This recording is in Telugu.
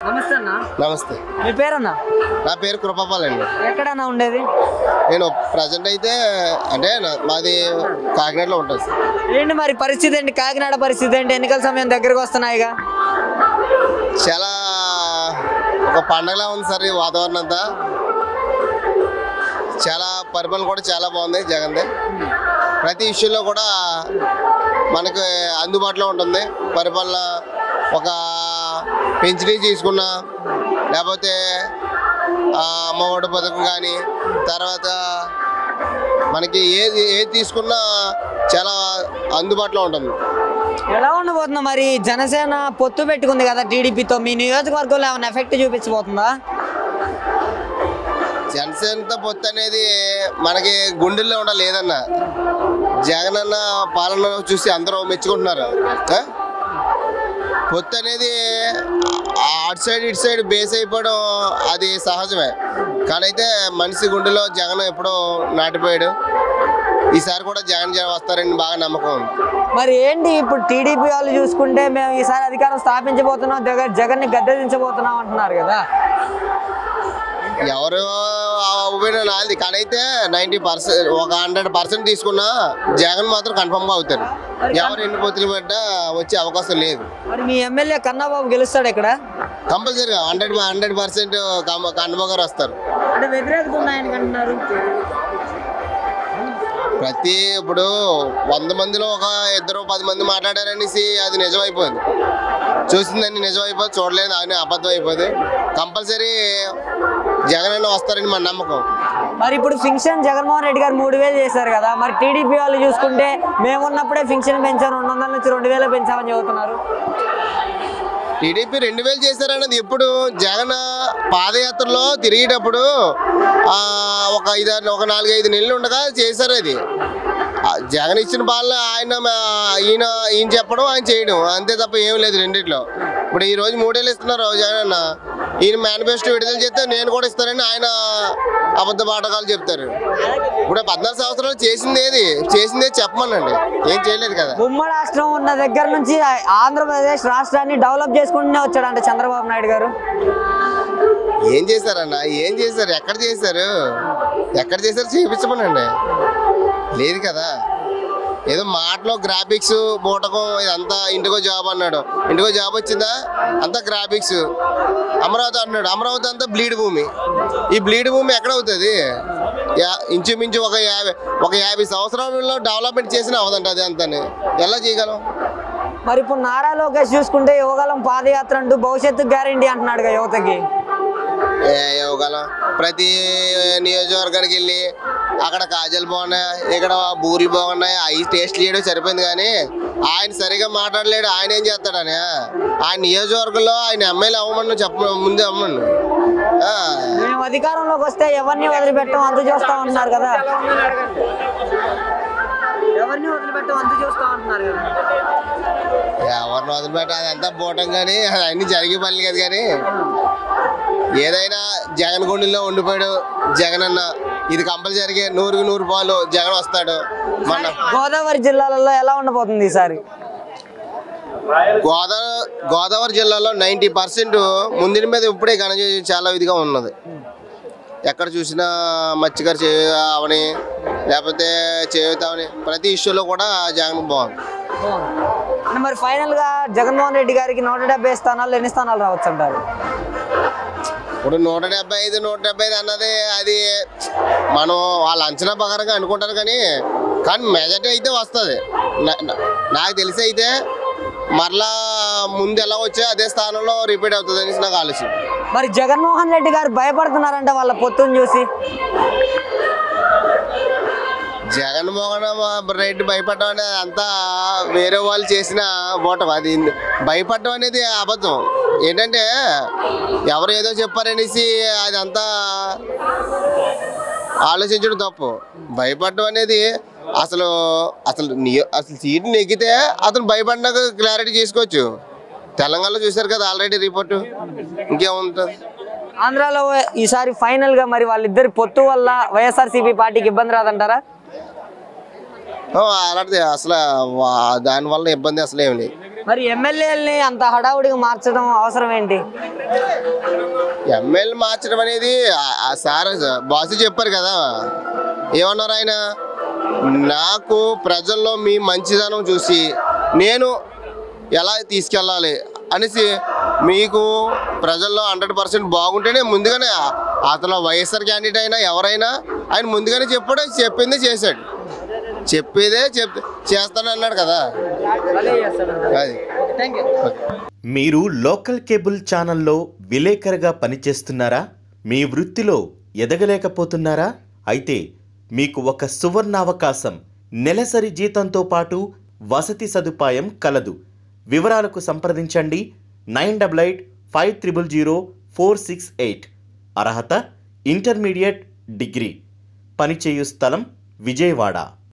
నమస్తే అన్న నమస్తే మీ పేరన్నా నా పేరు కృపపాల్ అండి ఎక్కడన్నా ఉండేది నేను ప్రజెంట్ అయితే అంటే నా- మాది కాకినాడలో ఉంటుంది సార్ ఏంటి మరి పరిస్థితి ఏంటి కాకినాడ పరిస్థితి ఏంటి ఎన్నికల సమయం దగ్గరకు వస్తున్నాయిగా చాలా ఒక పండగలా ఉంది సార్ ఈ వాతావరణం అంతా చాలా పరిపాలన కూడా చాలా బాగుంది జగన్ది ప్రతి ఇష్యూలో కూడా మనకి అందుబాటులో ఉంటుంది పరిపాలన ఒక పెంచినీ తీసుకున్నా లేకపోతే ఆ, అమ్మఒడి పథకం కానీ తర్వాత మనకి ఏది ఏది తీసుకున్నా చాలా అందుబాటులో ఉంటుంది ఎలా ఉండబోతుందా మరి జనసేన పొత్తు పెట్టుకుంది కదా టీడీపీతో మీ నియోజకవర్గంలో ఏమైనా ఎఫెక్ట్ చూపించబోతుందా జనసేనతో పొత్తు అనేది మనకి గుండెల్లో ఉండ లేదన్న జగన్ అన్న పాలన చూసి అందరూ మెచ్చుకుంటున్నారు ఆ? పొత్తు అనేది ఆ అటు సైడ్ ఇటు సైడ్ బేస్ అయిపోవడం అది సహజమే కానీ అయితే మనిషి గుండెలో జగన్ ఎప్పుడో నాటిపోయాడు ఈసారి కూడా జగన్ జ- వస్తారని బాగా నమ్మకం ఉంది మరి ఏంటి ఇప్పుడు టీడీపీ వాళ్ళు చూసుకుంటే మేము ఈసారి అధికారం స్థాపించబోతున్నాం జగన్ జగన్ని గద్దెదించబోతున్నాం అంటున్నారు కదా ఎవరు ఒపీనియన్ నాది కానీ అయితే నైంటీ పర్సెంట్ ఒక హండ్రెడ్ పర్సెంట్ తీసుకున్నా జగన్ మాత్రం కన్ఫర్మ్గా అవుతారు ఎవరు ఎన్ని పొత్తులు పెట్టా వచ్చే అవకాశం లేదు మరి మీ ఎమ్మెల్యే కన్నాబాబు గెలుస్తాడు ఇక్కడ కంపల్సరీగా హండ్రెడ్ హండ్రెడ్ పర్సెంట్ కన్ఫర్మ్ గారు వస్తారు అంటే వ్యతిరేకత ఉన్నాయని అంటున్నారు ప్రతి ఇప్పుడు వంద మందిలో ఒక ఇద్దరు పది మంది మాట్లాడారనేసి అది నిజమైపోయింది చూసిందని నిజమైపోదు చూడలేదు అని అబద్ధం అయిపోదు కంపల్సరీ జగన్ అన్న వస్తారని మన నమ్మకం మరి ఇప్పుడు ఫింక్షన్ జగన్మోహన్ రెడ్డి గారు మూడు వేలు చేశారు కదా మరి టీడీపీ వాళ్ళు చూసుకుంటే మేమున్నప్పుడే ఫింక్షన్ పెంచాను రెండు వందల నుంచి రెండు వేలు పెంచామని చెబుతున్నారు టీడీపీ రెండు వేలు చేశారన్నది ఎప్పుడు జగన్ పాదయాత్రలో తిరిగేటప్పుడు ఆ, ఒక ఐదు ఒక నాలుగైదు నెలలు ఉండగా చేశారు అది ఆ, జగన్ ఇచ్చిన పాలన ఆయన మా- ఈయన ఈయన చెప్పడం ఆయన చేయడం అంతే తప్ప ఏం లేదు రెండిట్లో ఇప్పుడు ఈ రోజు మూడేళ్ళు ఇస్తున్నారు జగన్ అన్న ఈయన మేనిఫెస్టో విడుదల చేస్తే నేను కూడా ఇస్తానని ఆయన అబద్ధ పాఠకాలు చెప్తారు ఇప్పుడు పద్నాలుగు సంవత్సరాలు చేసింది ఏది చేసింది ఏది చెప్పమనండి ఏం చేయలేదు కదా ఉమ్మడి రాష్ట్రం ఉన్న దగ్గర నుంచి ఆ- ఆంధ్రప్రదేశ్ రాష్ట్రాన్ని డెవలప్ చేసుకుంటూనే వచ్చాడంట చంద్రబాబు నాయుడు గారు ఏం చేశారన్న ఏం చేశారు ఎక్కడ చేశారు ఎక్కడ చేశారు చేయించమనండి లేదు కదా ఏదో మాటలో గ్రాఫిక్స్ బూటకం ఇదంతా ఇంటికో జాబ్ అన్నాడు ఇంటికో జాబ్ వచ్చిందా అంతా గ్రాఫిక్స్ అమరావతి అన్నాడు అమరావతి అంతా బ్లీడ్ భూమి ఈ బ్లీడ్ భూమి ఎక్కడ అవుతుంది యా- ఇంచుమించు ఒక యాభై ఒక యాభై సంవత్సరాలలో డెవలప్మెంట్ చేసిన అవదంట అది అంతాని ఎలా చేయగలం మరి ఇప్పుడు నారా లోకేష్ చూసుకుంటే యువగలం పాదయాత్ర అంటూ భవిష్యత్తు గ్యారంటీ అంటున్నాడు కదా యువతకి ఏ ఇవ్వగలం ప్రతి నియోజకవర్గానికి వెళ్ళి అక్కడ కాజలు బాగున్నాయి ఇక్కడ బూర్లు బాగున్నాయి అవి టేస్ట్ చేయడం సరిపోయింది కానీ ఆయన సరిగా మాట్లాడలేడు ఆయన ఏం చేస్తాడని ఆయన నియోజకవర్గంలో ఆయన ఎమ్మెల్యే అవ్వమని చెప్ప ముందే అమ్మను ఆ, మేము అధికారంలోకి వస్తే ఎవరిని వదిలిపెట్టం అంత చూస్తాం అంటున్నారు కదా ఎవరిని వదిలిపెట్టం అంత చూస్తాం అంటున్నారు కదా ఎవరిని వదిలిపెట్ట అదంతా పోవటం కానీ అన్ని జరిగే పనులు కదా కానీ ఏదైనా జగన్ గుండెల్లో ఉండిపోయాడు జగన్ అన్న ఇది కంపల్సరీగా నూరుకు నూరు పాలు జగన్ వస్తాడు మన గోదావరి జిల్లాలలో ఎలా ఉండబోతుంది ఈసారి గోదావరి గోదావరి జిల్లాలో నైంటీ పర్సెంట్ ముందుని మీద ఇప్పుడే గణజ చాలా ఇదిగా ఉన్నది ఎక్కడ చూసినా మత్స్యకారు చేయ అవని లేకపోతే చేయుతామని ప్రతి ఇష్యూలో కూడా జగన్ బాగుంది అంటే మరి ఫైనల్ గా జగన్మోహన్ రెడ్డి గారికి నూట డెబ్బై స్థానాలు ఎన్ని స్థానాలు రావచ్చు అంటారు ఇప్పుడు నూట డెబ్బై ఐదు నూట డెబ్బై ఐదు అన్నది అది మనం వాళ్ళ అంచనా ప్రకారంగా అనుకుంటారు కానీ కానీ మెజార్టీ అయితే వస్తుంది నాకు తెలిసి అయితే మరలా ముందు ఎలా వచ్చా అదే స్థానంలో రిపీట్ అవుతుంది అనేసి నాకు ఆలోచన మరి జగన్మోహన్ రెడ్డి గారు భయపడుతున్నారంట వాళ్ళ పొత్తుని చూసి జగన్మోహన్ రెడ్డి భయపడడం అనేది అంతా వేరే వాళ్ళు చేసిన ఓటం అది భయపడడం అనేది అబద్ధం ఏంటంటే ఎవరు ఏదో చెప్పారనేసి అది అంతా ఆలోచించడం తప్పు భయపడడం అనేది అసలు అసలు నియ- అసలు సీట్ నెగ్గితే అతను భయపడినాక క్లారిటీ చేసుకోవచ్చు తెలంగాణలో చూశారు కదా ఆల్రెడీ రిపోర్టు ఇంకేముంటుంది ఆంధ్రాలో ఈసారి ఫైనల్ గా మరి వాళ్ళిద్దరి పొత్తు వల్ల వైఎస్ఆర్సీపీ పార్టీకి ఇబ్బంది రాదంటారా ఓ, అలాంటిది అసలు వా- దానివల్ల ఇబ్బంది అసలు ఏమి లేదు మరి ఎమ్మెల్యేలని అంత హడావుడిగా మార్చడం అవసరం ఏంటి ఎమ్మెల్యే మార్చడం అనేది ఆ- ఆ సార్ బాస్ చెప్పారు కదా ఏమన్నారు ఆయన నాకు ప్రజల్లో మీ మంచిదనం చూసి నేను ఎలా తీసుకెళ్ళాలి అనేసి మీకు ప్రజల్లో హండ్రెడ్ పర్సెంట్ బాగుంటేనే ముందుగానే అతను వైఎస్ఆర్ క్యాండిడేట్ అయినా ఎవరైనా ఆయన ముందుగానే చెప్పాడు చెప్పిందే చేశాడు చెప్పేదే చెప్ చేస్తాను అన్నాడు కదా అది మీరు లోకల్ కేబుల్ ఛానల్లో విలేకరుగా పనిచేస్తున్నారా మీ వృత్తిలో ఎదగలేకపోతున్నారా అయితే మీకు ఒక సువర్ణావకాశం నెలసరి జీతంతో పాటు వసతి సదుపాయం కలదు వివరాలకు సంప్రదించండి nine double eight five triple zero four six eight అర్హత ఇంటర్మీడియట్ డిగ్రీ పనిచేయు స్థలం విజయవాడ